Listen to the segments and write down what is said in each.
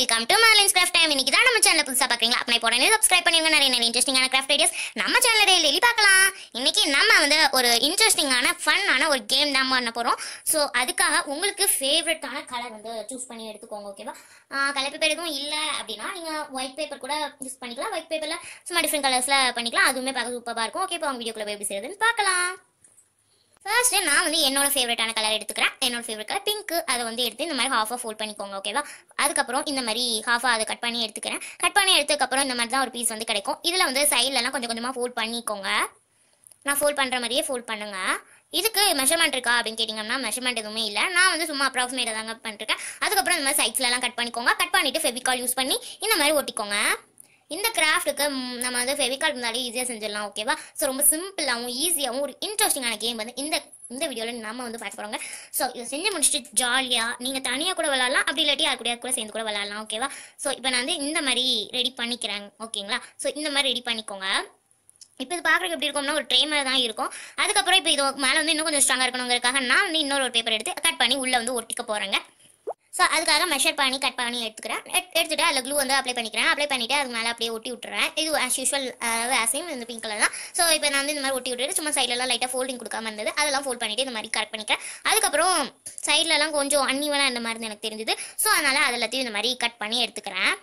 welcome to Marlin's craft time இன்னைக்கு தான் நம்ம சேனல் புதுசா பாக்குறீங்களா அப்ப இப்போ உடனே சப்ஸ்கிரைப் பண்ணிருங்க நிறைய நிறைய இன்ட்ரெஸ்டிங்கான கிராஃப்ட் ஐடியாஸ் நம்ம சேனல் டெய்லி பார்க்கலாம் இன்னைக்கு நம்ம வந்து ஒரு இன்ட்ரெஸ்டிங்கான ஃபன்னான ஒரு கேம் தான் பண்ண போறோம் ஸோ அதுக்காக உங்களுக்கு ஃபேவரட்டான கலர் வந்து சூஸ் பண்ணி எடுத்துக்கோங்க ஓகேவா கலர் பேப்பர் எதுவும் இல்லை அப்படின்னா நீங்க ஒயிட் பேப்பர் கூட யூஸ் பண்ணிக்கலாம் ஒயிட் பேப்பர்ல சும்மா டிஃப்ரெண்ட் கலர்ஸ்ல பண்ணிக்கலாம் அதுவுமே பார்க்க சூப்பராக இருக்கும் ஓகே இப்போ அவங்க வீடியோக்குள்ள போய் எப்படி செய்யறதுன்னு பார்க்கலாம் ஃபர்ஸ்ட் நான் வந்து என்னோட ஃபேவரட்டான கலர் எடுத்துக்கிறேன் என்னோட ஃபேவரட் கலர் பிங்க் அதை வந்து எடுத்து இந்த மாதிரி ஹாஃபாக ஃபோல்ட் பண்ணிக்கோங்க ஓகேவா அதுக்கப்புறம் இந்த மாதிரி ஹாஃபாக அதை கட் பண்ணி எடுத்துக்கிறேன் கட் பண்ணி எடுத்ததுக்கப்புறம் இந்த மாதிரி தான் ஒரு பீஸ் வந்து கிடைக்கும் இதில் வந்து சைட்லலாம் கொஞ்சம் கொஞ்சமாக ஃபோல்ட் பண்ணிக்கோங்க நான் ஃபோல்ட் பண்ணுற மாதிரியே ஃபோல்ட் பண்ணுங்க இதுக்கு மெஷர்மெண்ட் இருக்கா அப்படின்னு கேட்டிங்கன்னா மெஷர்மெண்ட் எதுவுமே இல்லை நான் வந்து சும்மா அப்ராக்சிமேட்டாக தாங்க பண்ணிருக்கேன் அதுக்கப்புறம் இந்த மாதிரி சைட்ஸ்லலாம் கட் பண்ணிக்கோங்க கட் பண்ணிவிட்டு ஃபெவிகால் யூஸ் பண்ணி இந்த மாதிரி ஒட்டிக்கோங்க இந்த கிராஃப்ட்டுக்கு நம்ம வந்து ஃபெவிகால் முன்னாடி ஈஸியாக செஞ்சிடலாம் ஓகேவா ஸோ ரொம்ப சிம்பிளாகவும் ஈஸியாகவும் ஒரு இன்ட்ரெஸ்டிங்கான கேம் வந்து இந்த இந்த வீடியோவில் நாம வந்து பார்க்க போகிறோங்க ஸோ இதை செஞ்சு முடிச்சுட்டு ஜாலியாக நீங்கள் தனியாக கூட விளாட்லாம் அப்படி இல்லாட்டி யார் கூட கூட சேர்ந்து கூட விளாட்லாம் ஓகேவா ஸோ இப்போ நான் வந்து இந்த மாதிரி ரெடி பண்ணிக்கிறேன் ஓகேங்களா ஸோ இந்த மாதிரி ரெடி பண்ணிக்கோங்க இப்போ இது பார்க்குறதுக்கு எப்படி இருக்கும்னா ஒரு ட்ரே மாதிரி தான் இருக்கும் அதுக்கப்புறம் இப்போ இது மேலே வந்து இன்னும் கொஞ்சம் ஸ்ட்ராங்காக இருக்கணுங்கிறதுக்காக நான் வந்து இன்னொரு ஒரு பேப்பர் எடுத்து கட் பண்ணி உள்ளே வந்து ஒட்டிக்க போகிறேங்க ஸோ அதுக்காக மெஷர் பண்ணி கட் பண்ணி எடுத்துக்கிறேன் எட்- எடுத்துட்டு அதில் க்ளூ வந்து அப்ளை பண்ணிக்கிறேன் அப்ளை பண்ணிவிட்டு அது மேலே அப்படியே ஒட்டி விட்டுறேன் இது ஆஸ் யூஷுவல் ஆசையும் இந்த பிங்க் கலர் தான் ஸோ இப்போ நான் வந்து இந்த மாதிரி ஒட்டி விட்டுட்டு சும்மா சைட்லலாம் லைட்டாக ஃபோல்டிங் கொடுக்காம இருந்தது அதெல்லாம் ஃபோல்ட் பண்ணிவிட்டு இந்த மாதிரி கரெக்ட் பண்ணிக்கிறேன் அதுக்கப்புறம் சைட்லலாம் கொஞ்சம் அன்னிவனாக இந்த மாதிரி எனக்கு தெரிஞ்சுது ஸோ அதனால் அது எல்லாத்தையும் இந்த மாதிரி கட் பண்ணி எடுத்துக்கிறேன்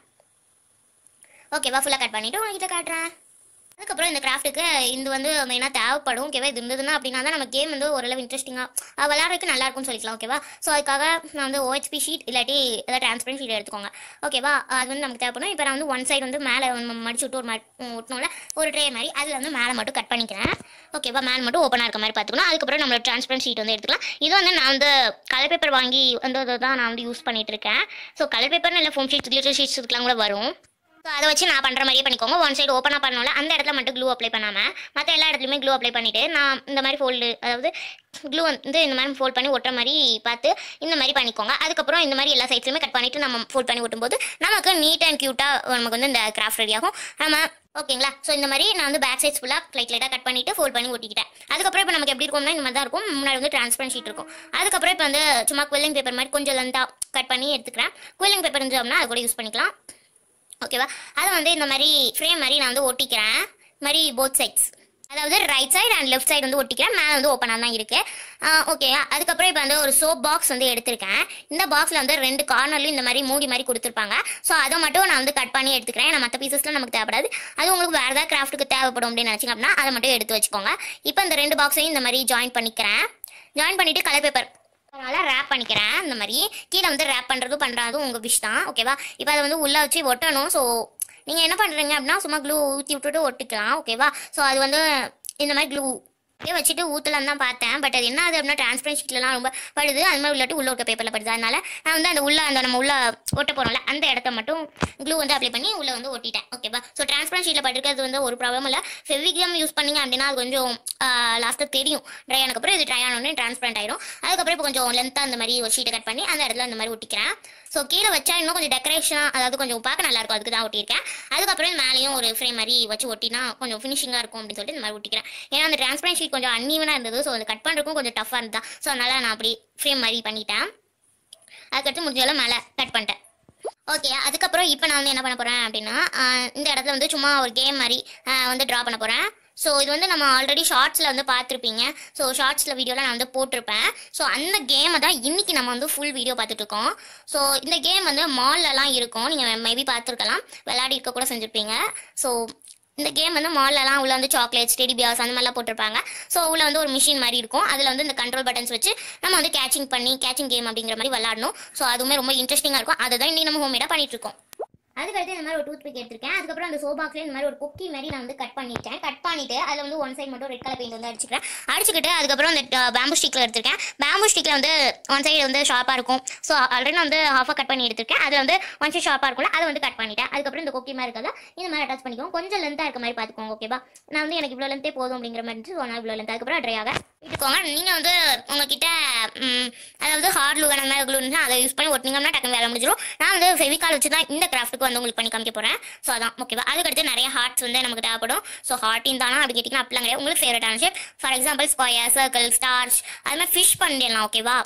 ஓகேவா ஃபுல்லாக கட் பண்ணிவிட்டு உங்ககிட்ட காட்டுறேன் அதுக்கப்புறம் இந்த கிராஃப்ட்டுக்கு இது வந்து மெயினாக தேவைப்படும் ஓகேவா இது இருந்ததுன்னா அப்படின்னா தான் நம்ம கேம் வந்து ஓரளவு இன்ட்ரெஸ்டிங்காக விளையாடுறதுக்கு நல்லா இருக்கும்னு சொல்லிக்கலாம் ஓகேவா ஸோ அதுக்காக நான் வந்து ஓஹெச்பி ஷீட் இல்லாட்டி ஏதாவது டிரான்ஸ்பரண்ட் ஷீட் எடுத்துக்கோங்க ஓகேவா அது வந்து நமக்கு தேவைப்படும் இப்போ நான் வந்து ஒன் சைடு வந்து மேலே மடிச்சு விட்டு ஒரு மட் ஒட்டணும்ல ஒரு ட்ரே மாதிரி அதில் வந்து மேலே மட்டும் கட் பண்ணிக்கிறேன் ஓகேவா மேலே மட்டும் ஓப்பனாக இருக்க மாதிரி பார்த்துக்கணும் அதுக்கப்புறம் நம்மளோட டிரான்ஸ்பரண்ட் ஷீட் வந்து எடுத்துக்கலாம் இது வந்து நான் வந்து கலர் பேப்பர் வாங்கி வந்து தான் நான் வந்து யூஸ் பண்ணிட்டு இருக்கேன் ஸோ கலர் பேப்பர்னு இல்லை ஃபோம் ஷீட்ஸ் கிளிட்டர் ஷீட்ஸ் இதுக்கெலாம் கூட வரும் ஸோ அதை வச்சு நான் பண்ணுற மாதிரியே பண்ணிக்கோங்க ஒன் சைடு ஓப்பனாக பண்ணோம்ல அந்த இடத்துல மட்டும் க்ளூ அப்ளை பண்ணாமல் மற்ற எல்லா இடத்துலையுமே க்ளூ அப்ளை பண்ணிவிட்டு நான் இந்த மாதிரி ஃபோல்டு அதாவது க்ளூ வந்து இந்த மாதிரி ஃபோல்ட் பண்ணி ஒட்டுற மாதிரி பார்த்து இந்த மாதிரி பண்ணிக்கோங்க அதுக்கப்புறம் இந்த மாதிரி எல்லா சைட்ஸுமே கட் பண்ணிவிட்டு நம்ம ஃபோல்ட் பண்ணி ஒட்டும்போது நமக்கு நீட் அண்ட் க்யூட்டாக நமக்கு வந்து இந்த கிராஃப்ட் ரெடி ஆகும் நம்ம ஓகேங்களா ஸோ இந்த மாதிரி நான் வந்து பேக் சைட்ஸ் ஃபுல்லாக லைட் லைட்டாக கட் பண்ணிட்டு ஃபோல்ட் பண்ணி ஒட்டிக்கிட்டேன் அதுக்கப்புறம் இப்போ நமக்கு எப்படி இருக்கும்னா இந்த மாதிரி தான் இருக்கும் முன்னாடி வந்து டிரான்ஸ்பரண்ட் ஷீட் இருக்கும் அதுக்கப்புறம் இப்போ வந்து சும்மா குவெல்லிங் பேப்பர் மாதிரி கொஞ்சம் லென்த்தாக கட் பண்ணி எடுத்துக்கிறேன் குவெல்லிங் பேப்பர் இருந்தோம்னா அது கூட யூஸ் பண்ணிக்கலாம் ஓகேவா அதை வந்து இந்த மாதிரி ஃப்ரேம் மாதிரி நான் வந்து ஒட்டிக்கிறேன் இந்த மாதிரி போத் சைட்ஸ் அதாவது right side and left side வந்து ஒட்டிக்கிறேன் மேலே வந்து ஓப்பனாக தான் இருக்கு ஓகே அதுக்கப்புறம் இப்போ வந்து ஒரு சோப் பாக்ஸ் வந்து எடுத்திருக்கேன் இந்த பாக்ஸில் வந்து ரெண்டு கார்னர்லையும் இந்த மாதிரி மூடி மாதிரி கொடுத்துருப்பாங்க ஸோ அதை மட்டும் நான் வந்து கட் பண்ணி எடுத்துக்கிறேன் நான் மற்ற பீசஸ்லாம் நமக்கு தேவைப்படாது அது உங்களுக்கு வேறு ஏதாவது கிராஃப்ட்டுக்கு தேவைப்படும் அப்படின்னு நினச்சிங்க அப்படின்னா அதை மட்டும் எடுத்து வச்சுக்கோங்க இப்போ இந்த ரெண்டு பாக்ஸையும் இந்த மாதிரி ஜாயின் பண்ணிக்கிறேன் ஜாயின் பண்ணிவிட்டு கலர் பேப்பர் அதனால் ரேப் பண்ணிக்கிறேன் இந்த மாதிரி கீழே வந்து ரேப் பண்ணுறதும் பண்ணுறதும் உங்கள் விஷ் தான் ஓகேவா இப்போ அதை வந்து உள்ளே வச்சு ஒட்டணும் ஸோ நீங்கள் என்ன பண்ணுறீங்க அப்படின்னா சும்மா க்ளூ ஊற்றி விட்டுட்டு ஒட்டிக்கலாம் ஓகேவா ஸோ அது வந்து இந்த மாதிரி க்ளூ அப்படியே வச்சுட்டு ஊற்றலாம் தான் பார்த்தேன் பட் அது என்ன ஆகுது அப்படின்னா டிரான்ஸ்பரன்ட் ஷீட்லலாம் ரொம்ப படுது அது மாதிரி உள்ளாட்டி உள்ள இருக்க பேப்பரில் படுது அதனால நான் வந்து அந்த உள்ள அந்த நம்ம உள்ள ஒட்ட போகிறோம்ல அந்த இடத்த மட்டும் க்ளூ வந்து அப்ளை பண்ணி உள்ள வந்து ஒட்டிட்டேன் ஓகேவா ஸோ டிரான்ஸ்பரன்ட் ஷீட்டில் பட்டிருக்கிறது வந்து ஒரு ப்ராப்ளம் இல்லை ஃபெவிகம் யூஸ் பண்ணீங்க அப்படின்னா அது கொஞ்சம் லாஸ்ட்டாக தெரியும் ட்ரை ஆனதுக்கப்புறம் இது ட்ரை ஆனோடனே டிரான்ஸ்பரண்ட் ஆயிரும் அதுக்கப்புறம் இப்போ கொஞ்சம் லென்த்தாக அந்த மாதிரி ஒரு ஷீட்டை கட் பண்ணி அந்த இடத்துல அந்த மாதிரி ஒட்டிக்கிறேன் ஸோ கீழே வச்சா இன்னும் கொஞ்சம் டெக்கரேஷனாக அதாவது கொஞ்சம் பார்க்க நல்லா இருக்கும் அதுக்கு தான் ஒட்டியிருக்கேன் அதுக்கப்புறம் மேலேயும் ஒரு ஃப்ரேம் மாதிரி வச்சு ஒட்டினா கொஞ்சம் ஃபினிஷிங்காக இருக்கும் அப்படின்னு சொல்லிட்டு இந்த மாதிரி ஒட்டிக்கிறேன் ஏன்னா அந்த டிரான்ஸ்பரன்ட் ஷீட் கொஞ்சம் அன்னீவனாக இருந்தது ஸோ அது கட் பண்ணுறதுக்கும் கொஞ்சம் டஃப்பாக இருந்தா ஸோ அதனால நான் அப்படி ஃப்ரேம் மாதிரி பண்ணிட்டேன் அதுக்கடுத்து முடிஞ்சாலும் மேலே கட் பண்ணிட்டேன் ஓகே அதுக்கப்புறம் இப்போ நான் வந்து என்ன பண்ண போகிறேன் அப்படின்னா ஆஹ் இந்த இடத்துல வந்து சும்மா ஒரு கேம் மாதிரி ஆஹ் வந்து ட்ரா பண்ண போகிறேன் ஸோ இது வந்து நம்ம ஆல்ரெடி ஷார்ட்ஸில் வந்து பார்த்துருப்பீங்க ஸோ ஷார்ட்ஸில் வீடியோவில் நான் வந்து போட்டிருப்பேன் ஸோ அந்த கேமை தான் இன்னைக்கு நம்ம வந்து ஃபுல் வீடியோ பார்த்துட்டு இருக்கோம் ஸோ இந்த கேம் வந்து மால்லலாம் இருக்கும் நீங்கள் மேபி பார்த்துருக்கலாம் விளையாடி இருக்க கூட செஞ்சுருப்பீங்க ஸோ இந்த கேம் வந்து மால்லலாம் உள்ள வந்து சாக்லேட்ஸ் டெடி பியாஸ் அந்த மாதிரிலாம் போட்டிருப்பாங்க ஸோ உள்ள வந்து ஒரு மிஷின் மாதிரி இருக்கும் அதில் வந்து இந்த கண்ட்ரோல் பட்டன்ஸ் வச்சு நம்ம வந்து கேச்சிங் பண்ணி கேச்சிங் கேம் அப்படிங்கிற மாதிரி விளாடணும் ஸோ அதுவுமே ரொம்ப இன்ட்ரெஸ்டிங்காக இருக்கும் அதை தான் இன்னைக்கு நம்ம ஹோம்மேடாக பண்ணிட்டு இருக்கோம் அதுக்கடுத்து இந்த மாதிரி ஒரு டூத் பிக் எடுத்திருக்கேன் அதுக்கப்புறம் அந்த சோபாக்ஸ்ல இந்த மாதிரி ஒரு குக்கி மாதிரி நான் வந்து கட் பண்ணிட்டேன் கட் பண்ணிட்டு அதில் வந்து ஒன் சைடு மட்டும் ரெட் கலர் பெயிண்ட் வந்து அடிச்சுக்கிறேன் அடிச்சுக்கிட்டு அதுக்கப்புறம் இந்த பேம்பு ஸ்டிக்ல எடுத்திருக்கேன் பேம்பு ஸ்டிக்ல வந்து ஒன் சைடு வந்து ஷார்ப்பாக இருக்கும் ஸோ ஆல்ரெடி நான் வந்து ஹாஃபாக கட் பண்ணி எடுத்திருக்கேன் அதில் வந்து ஒன் சைடு ஷார்ப்பாக இருக்கும்ல அதை வந்து கட் பண்ணிட்டேன் அதுக்கப்புறம் இந்த குக்கி மாதிரி இருக்கிறத இந்த மாதிரி அட்டாச் பண்ணிக்கோங்க கொஞ்சம் லென்த்தாக இருக்க மாதிரி பார்த்துக்கோங்க ஓகேவா நான் வந்து எனக்கு இவ்வளோ லென்த்தே போதும் அப்படிங்கிற மாதிரி இருந்துச்சு ஸோ நான் இவ்வளோ லென்த் அதுக்கப்புறம் ட்ரை ஆக விட்டுக்கோங்க நீங்கள் வந்து உங்ககிட்ட ம், அதாவது ஹார்ட் க்ளூ அந்த மாதிரி க்ளூ இருந்துச்சுன்னா அதை யூஸ் பண்ணி ஒட்டினீங்கன்னா டக்குனு வேலை முடிஞ்சிடும் நான் வந்து ஃபெவிகால் வச்சு தான் இந்த கிராஃப்ட்டுக்கு வந்து உங்களுக்கு பண்ணி காமிக்க போகிறேன் ஸோ அதான் ஓகேவா அதுக்கடுத்து நிறைய ஹார்ட்ஸ் வந்து நமக்கு தேவைப்படும் ஸோ ஹார்ட்டின் தானா அப்படி கேட்டிங்கன்னா அப்படிலாம் கிடையாது உங்களுக்கு ஃபேவரட்டான shape for example square circle stars அது மாதிரி ஃபிஷ் பண்ணிடலாம் ஓகேவா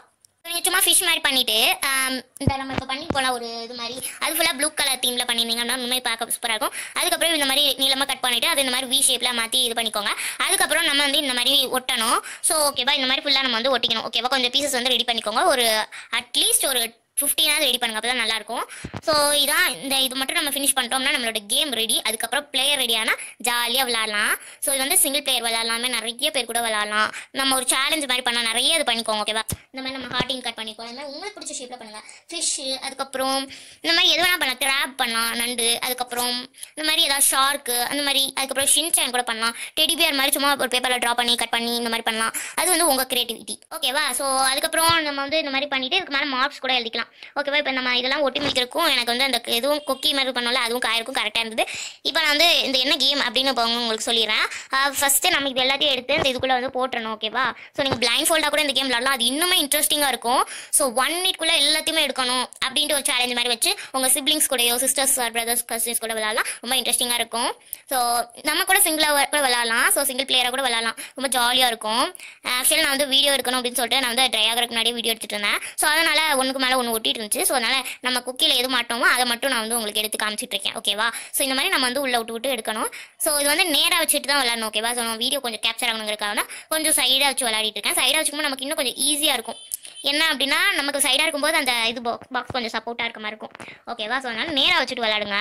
நீங்கள் சும்மா ஃபிஷ் மாதிரி பண்ணிட்டு ஆம், இந்த நம்ம இப்போ பண்ணி போகலாம் ஒரு இது மாதிரி அது ஃபுல்லாக ப்ளூ கலர் தீமில் பண்ணியிருந்தீங்கன்னா உண்மையை பார்க்க சூப்பராக இருக்கும் அதுக்கப்புறம் இந்த மாதிரி நீளமாக கட் பண்ணிட்டு அது இந்த மாதிரி வி ஷேப்பில் மாற்றி இது பண்ணிக்கோங்க அதுக்கப்புறம் நம்ம வந்து இந்த மாதிரி ஒட்டணும் ஸோ ஓகேவா இந்த மாதிரி ஃபுல்லாக நம்ம வந்து ஒட்டிக்கணும் ஓகேவா கொஞ்சம் பீசஸ் வந்து ரெடி பண்ணிக்கோங்க ஒரு அட்லீஸ்ட் ஒரு ஃபிஃப்டீனாவது ரெடி பண்ணுங்க அப்போ தான் நல்லாயிருக்கும் ஸோ இதான் இந்த இது மட்டும் நம்ம ஃபினிஷ் பண்ணிட்டோம்னா நம்மளோட கேம் ரெடி அதுக்கப்புறம் பிளேயர் ரெடியானா ஜாலியாக விளாட்லாம் ஸோ இது வந்து சிங்கிள் பிளேயர் விளாட்லாமே நிறைய பேர் கூட விளாட்லாம் நம்ம ஒரு சேலஞ்ச் மாதிரி பண்ணலாம் நிறைய இது பண்ணிக்கோங்க ஓகேவா இந்த மாதிரி நம்ம ஹார்டிங் கட் பண்ணிக்கோங்க இந்த மாதிரி உங்களுக்கு பிடிச்ச ஷேப்பில் பண்ணுங்கள் ஃபிஷ்ஷு அதுக்கப்புறம் இந்த மாதிரி எது வேணால் பண்ணலாம் கிராப் பண்ணலாம் நண்டு அதுக்கப்புறம் இந்த மாதிரி ஏதாவது ஷார்க்கு அந்த மாதிரி அதுக்கப்புறம் ஷின்சான் கூட பண்ணலாம் டெடி பியர் மாதிரி சும்மா ஒரு பேப்பரில் ட்ரா பண்ணி கட் பண்ணி இந்த மாதிரி பண்ணலாம் அது வந்து உங்கள் கிரியேட்டிவிட்டி ஓகேவா ஸோ அதுக்கப்புறம் நம்ம வந்து இந்த மாதிரி பண்ணிட்டு இதுக்கு மேலே மார்க்ஸ் கூட எழுதிக்கலாம் ஓகேவா இப்போ நம்ம இதெல்லாம் ஒட்டி முடிக்கிறதுக்கும் எனக்கு வந்து அந்த இதுவும் கொக்கி மாதிரி பண்ணோம்ல அதுவும் காயிருக்கும் கரெக்டாக இருந்தது இப்போ நான் வந்து இந்த என்ன கேம் அப்படின்னு இப்போ உங்களுக்கு சொல்லிடுறேன் ஃபஸ்ட்டு நம்ம இது எல்லாத்தையும் எடுத்து இந்த இதுக்குள்ளே வந்து போட்டுறணும் ஓகேவா ஸோ நீங்கள் பிளைண்ட் ஃபோல்டாக கூட இந்த கேம் விளாடலாம் அது இன்னுமே இன்ட்ரெஸ்டிங்காக இருக்கும் ஸோ ஒன் மினிட்குள்ளே எல்லாத்தையுமே எடுக்கணும் அப்படின்ட்டு ஒரு சேலஞ்ச் மாதிரி வச்சு உங்கள் சிப்ளிங்ஸ் கூடயோ சிஸ்டர்ஸ் பிரதர்ஸ் கசின்ஸ் கூட விளாடலாம் ரொம்ப இன்ட்ரெஸ்டிங்காக இருக்கும் ஸோ நம்ம கூட சிங்கிளாக கூட விளாடலாம் ஸோ சிங்கிள் பிளேயராக கூட விளாடலாம் ரொம்ப ஜாலியாக இருக்கும் ஆக்சுவலி நான் வந்து வீடியோ எடுக்கணும் அப்படின்னு சொல்லிட்டு நான் வந்து ட்ரை ஆகிறதுக்கு முன்னாடியே வீடியோ எடுத்துட்டு இருந்தேன் ஸோ அதனால் ஒன்றுக்கு மேலே ஒன்று ஒட்டிட்டு இருந்துச்சு ஸோ அதனால் நம்ம குக்கியில் எது மாட்டோமோ அதை மட்டும் நான் வந்து உங்களுக்கு எடுத்து காமிச்சிட்டு இருக்கேன் ஓகேவா ஸோ இந்த மாதிரி நம்ம வந்து உள்ள விட்டு விட்டு எடுக்கணும் ஸோ இது வந்து நேராக வச்சுட்டு தான் விளாடணும் ஓகேவா ஸோ நம்ம வீடியோ கொஞ்சம் கேப்சர் ஆகணுங்கிறதுக்காக தான் கொஞ்சம் சைடாக வச்சு விளையாடிட்டு இருக்கேன் சைடாக வச்சுக்கும்போது நமக்கு இன்னும் கொஞ்சம் ஈஸியாக இருக்கும் என்ன அப்படின்னா நமக்கு சைடாக இருக்கும்போது அந்த இது பாக்ஸ் கொஞ்சம் சப்போர்ட்டாக இருக்க மாதிரி இருக்கும் ஓகேவா ஸோ அதனால் நேராக வச்சுட்டு விளையாடுங்க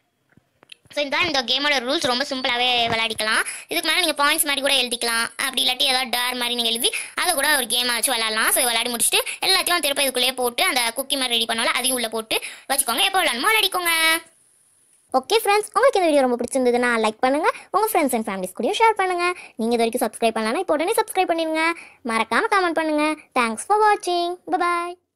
ஸோ இதுதான் இந்த கேமோட ரூல்ஸ் ரொம்ப சிம்பிளாகவே விளையாடிக்கலாம் இதுக்கு மேலே நீங்கள் பாயிண்ட்ஸ் மாதிரி கூட எழுதிக்கலாம் அப்படி இல்லாட்டி ஏதாவது டேர் மாதிரி நீங்கள் எழுதி அதை கூட ஒரு கேமாக வச்சு விளாட்லாம் ஸோ விளையாடி முடிச்சுட்டு எல்லாத்தையும் திருப்ப இதுக்குள்ளேயே போட்டு அந்த குக்கி மாதிரி ரெடி பண்ணாலும் அதையும் உள்ளே போட்டு வச்சுக்கோங்க எப்போ விளாடணுமோ விளையாடிக்கோங்க ஓகே ஃப்ரெண்ட்ஸ் உங்களுக்கு இந்த வீடியோ ரொம்ப பிடிச்சிருந்ததுன்னா லைக் பண்ணுங்க உங்க ஃப்ரெண்ட்ஸ் அண்ட் ஃபேமிலிஸ் கூடயும் ஷேர் பண்ணுங்க நீங்க இது வரைக்கும் சப்ஸ்கிரைப் பண்ணலன்னா இப்போ உடனே சப்ஸ்கிரைப் பண்ணிருங்க மறக்காம கமெண்ட் பண்ணுங்க தேங்க்ஸ் ஃபார் வாட்சிங் பாய்